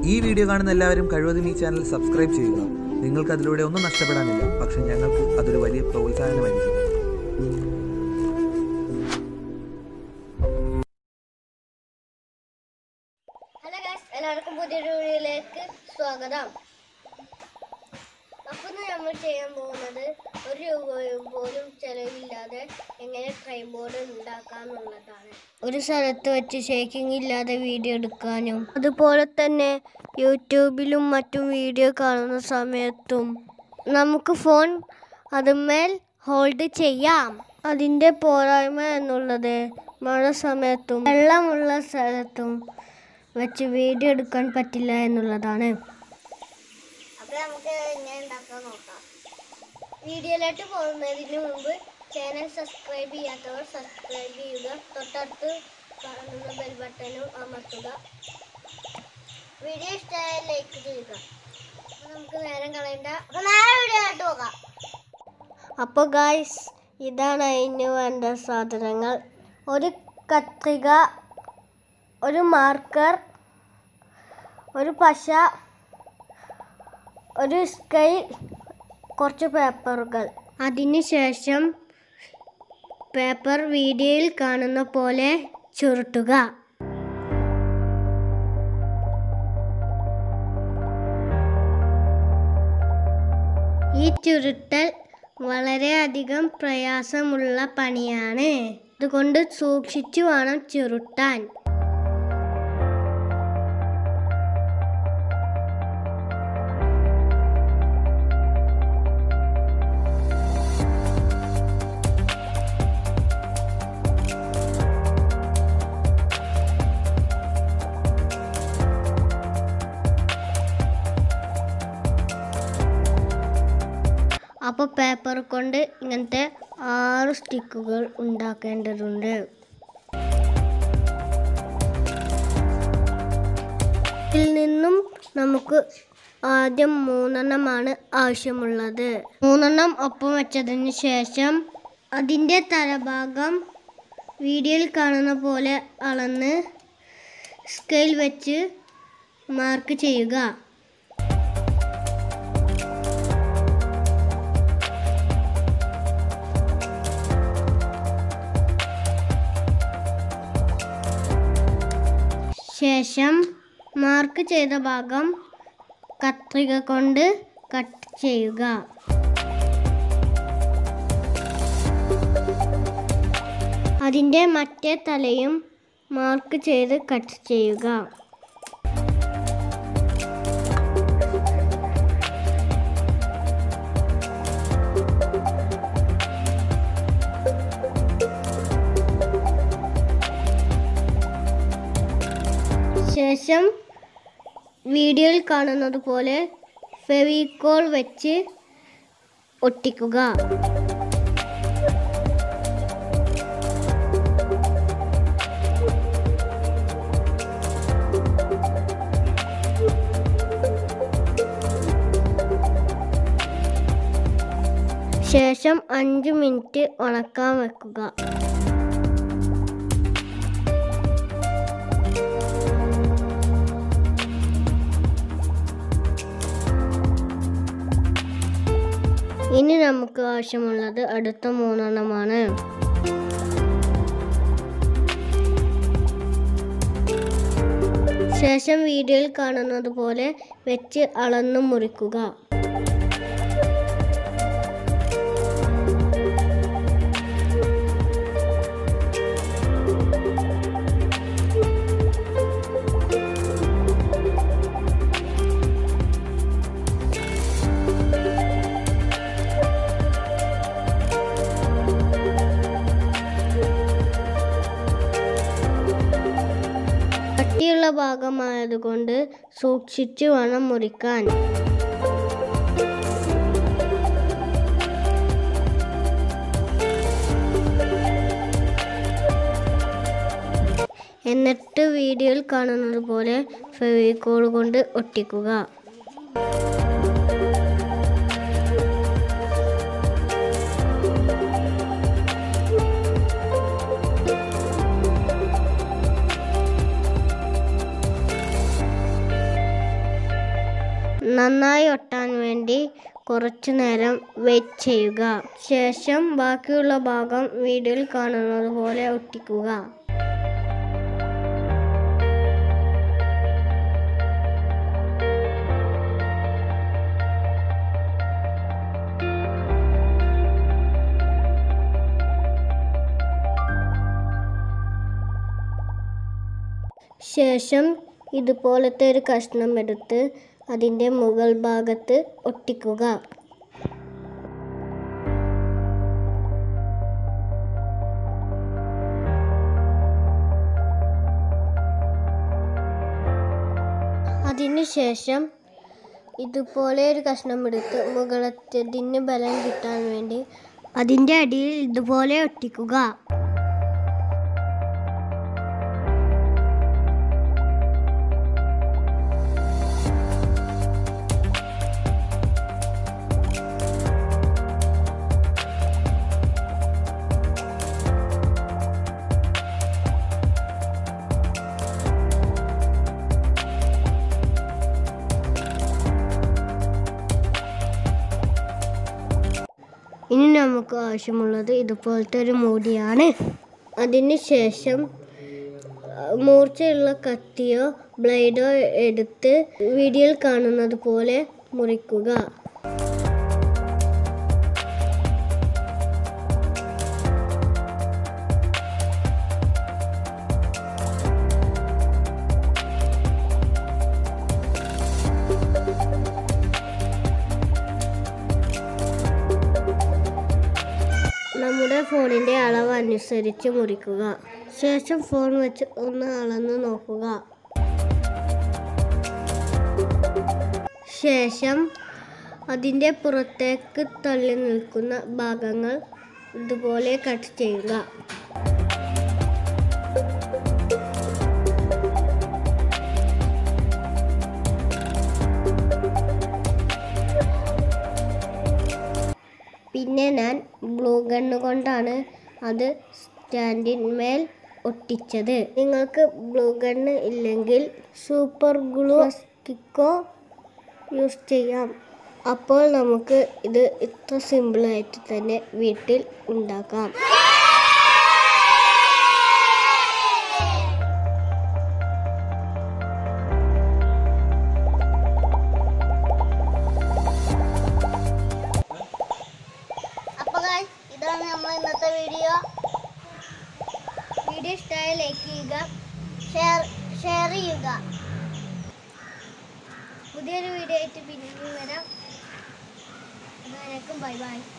ഈ വീഡിയോ കാണുന്ന എല്ലാവരും കഴിവതും ഈ ചാനൽ സബ്സ്ക്രൈബ് ചെയ്യുക നിങ്ങൾക്ക് അതിലൂടെ ഒന്നും നഷ്ടപ്പെടാനില്ല പക്ഷെ ഞങ്ങൾക്ക് അതൊരു വലിയ പ്രോത്സാഹനമായിരിക്കും ഹലോ ഗൈസ് എല്ലാവർക്കും പുതിയൊരു വീഡിയോയിലേക്ക് സ്വാഗതം അപ്പോൾ ഇന്ന് നമ്മൾ ചെയ്യാൻ പോകുന്നത് ഒരു രൂപ പോലും ചെലവില്ലാതെ എങ്ങനെ ട്രൈ ബോർഡ് ഉണ്ടാക്കാന്നുള്ളതാണ് ഒരു സ്ഥലത്ത് വെച്ച് ഷേക്കിംഗ് ഇല്ലാതെ വീഡിയോ എടുക്കാനും അതുപോലെ തന്നെ യൂട്യൂബിലും മറ്റും വീഡിയോ കാണുന്ന സമയത്തും നമുക്ക് ഫോൺ അതുമേൽ ഹോൾഡ് ചെയ്യാം അതിൻ്റെ പോരായ്മ എന്നുള്ളത് മഴ സമയത്തും വെള്ളമുള്ള സ്ഥലത്തും വെച്ച് വീഡിയോ എടുക്കാൻ പറ്റില്ല എന്നുള്ളതാണ് അപ്പോൾ നമുക്ക് എങ്ങനെ ഉണ്ടാക്കാൻ നോക്കാം വീഡിയോയിലോട്ട് പോകുന്നതിന് മുമ്പ് ചാനൽ സബ്സ്ക്രൈബ് ചെയ്യാത്തവർ സബ്സ്ക്രൈബ് ചെയ്യുക തൊട്ടടുത്ത് കാണുന്ന ബെൽ ബട്ടനും അമർത്തുക വീഡിയോ ഇഷ്ടമായ ലൈക്ക് ചെയ്യുക അപ്പോൾ നമുക്ക് നേരം കളയണ്ട അപ്പോൾ നേരെ വീഡിയോയിലോട്ട് പോകാം അപ്പോൾ ഗായ്സ് ഇതാണ് അതിന് വേണ്ട സാധനങ്ങൾ ഒരു കത്രിക ഒരു മാർക്കർ ഒരു പശ ഒരു സ്കെയിൽ കുറച്ച് പേപ്പറുകൾ അതിനുശേഷം പേപ്പർ വീഡിയോയിൽ കാണുന്ന പോലെ ചുരുട്ടുക ഈ ചുരുട്ടൽ വളരെയധികം പ്രയാസമുള്ള പണിയാണ് അതുകൊണ്ട് സൂക്ഷിച്ചു വേണം ചുരുട്ടാൻ അപ്പോൾ പേപ്പർ കൊണ്ട് ഇങ്ങനത്തെ ആറ് സ്റ്റിക്കുകൾ ഉണ്ടാക്കേണ്ടതുണ്ട് ഇതിൽ നിന്നും നമുക്ക് ആദ്യം മൂന്നെണ്ണമാണ് ആവശ്യമുള്ളത് മൂന്നെണ്ണം ഒപ്പം വെച്ചതിന് ശേഷം അതിൻ്റെ തലഭാഗം വീഡിയോയിൽ കാണുന്ന പോലെ അളന്ന് സ്കെയിൽ വെച്ച് മാർക്ക് ചെയ്യുക ശേഷം മാർക്ക് ചെയ്ത ഭാഗം കത്രിക കൊണ്ട് കട്ട് ചെയ്യുക അതിൻ്റെ മറ്റേ തലയും മാർക്ക് ചെയ്ത് കട്ട് ചെയ്യുക ശേഷം വീഡിയോയിൽ കാണുന്നത് പോലെ ഫെവിക്കോൾ വെച്ച് ഒട്ടിക്കുക ശേഷം അഞ്ച് മിനിറ്റ് ഉണക്കാൻ വെക്കുക ഇനി നമുക്ക് ആവശ്യമുള്ളത് അടുത്ത മൂന്നെണ്ണമാണ് ശേഷം വീഡിയോയിൽ കാണുന്നത് പോലെ വെച്ച് അളന്നു മുറിക്കുക കട്ടിയുള്ള ഭാഗമായതുകൊണ്ട് സൂക്ഷിച്ചു വേണം മുറിക്കാൻ എന്നിട്ട് വീഡിയോയിൽ കാണുന്നത് പോലെ ഫെവിക്കോൾ കൊണ്ട് ഒട്ടിക്കുക നന്നായി ഒട്ടാൻ വേണ്ടി കുറച്ചു നേരം വെയിറ്റ് ചെയ്യുക ശേഷം ബാക്കിയുള്ള ഭാഗം വീഡിയോയിൽ കാണുന്നത് പോലെ ഒട്ടിക്കുക ശേഷം ഇതുപോലത്തെ ഒരു കഷ്ണം എടുത്ത് അതിൻ്റെ മുകൾ ഭാഗത്ത് ഒട്ടിക്കുക അതിനുശേഷം ഇതുപോലെ ഒരു കഷ്ണം എടുത്ത് മുകളത്തതിന് ബലം കിട്ടാൻ വേണ്ടി അതിൻ്റെ അടിയിൽ ഇതുപോലെ ഒട്ടിക്കുക ഇനി നമുക്ക് ആവശ്യമുള്ളത് ഇതുപോലത്തെ ഒരു മൂടിയാണ് അതിന് ശേഷം ആ, മൂർച്ചയുള്ള കത്തിയോ ബ്ലേഡോ എടുത്ത് വീഡിയോയിൽ കാണുന്നത് പോലെ മുറിക്കുക നമ്മുടെ ഫോണിൻ്റെ അളവ് അനുസരിച്ച് മുറിക്കുക ശേഷം ഫോൺ വെച്ച് ഒന്ന് അളന്ന് നോക്കുക ശേഷം അതിൻ്റെ പുറത്തേക്ക് തള്ളി നിൽക്കുന്ന ഭാഗങ്ങൾ ഇതുപോലെ കട്ട് ചെയ്യുക പിന്നെ ഞാൻ ബ്ലൂ ഗണ്ണ് കൊണ്ടാണ് അത് സ്റ്റാൻഡിന്മേൽ ഒട്ടിച്ചത് നിങ്ങൾക്ക് ബ്ലൂ ഗണ്ണ് ഇല്ലെങ്കിൽ സൂപ്പർ ഗ്ലൂ സ്റ്റിക്കോ യൂസ് ചെയ്യാം അപ്പോൾ നമുക്ക് ഇത് ഇത്ര സിമ്പിളായിട്ട് തന്നെ വീട്ടിൽ ഉണ്ടാക്കാം അപ്പോൾ ഇതാണ് നമ്മൾ ഇന്നത്തെ വീഡിയോ വീഡിയോ ഇഷ്ടമായ ലൈക്ക് ചെയ്യുക ഷെയർ ഷെയർ ചെയ്യുക പുതിയൊരു വീഡിയോ ആയിട്ട് പിന്നീട് വരാം അതുവരേക്കും ബൈ ബൈ